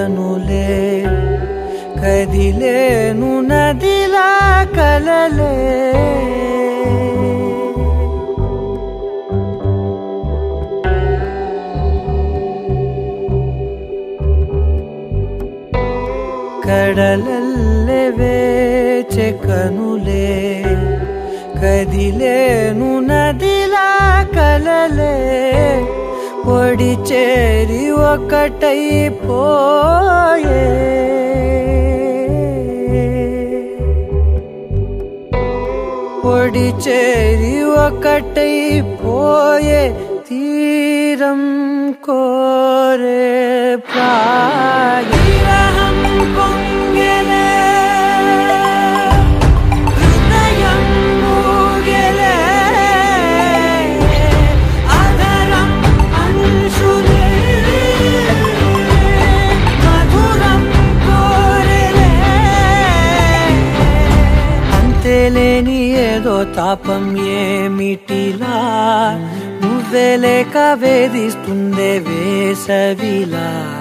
కనులే కదిలేను నదిలా కలలే కడలల్లె వేచె కనులే కదిలేను నదిలా కలలే ఒడి చేరి ఒకటైపోయే ఒడి చేరి ఒకటైపోయే తీరం కోరే ప్రాయం పొంగెలే హృదయం మూగెలే అధరం అంశులే మధురం కోరెలే అంతేలేని ఏదో తాపం ఏమిటిలా నువ్వే లేక వేధిస్తుందే వేసవిలా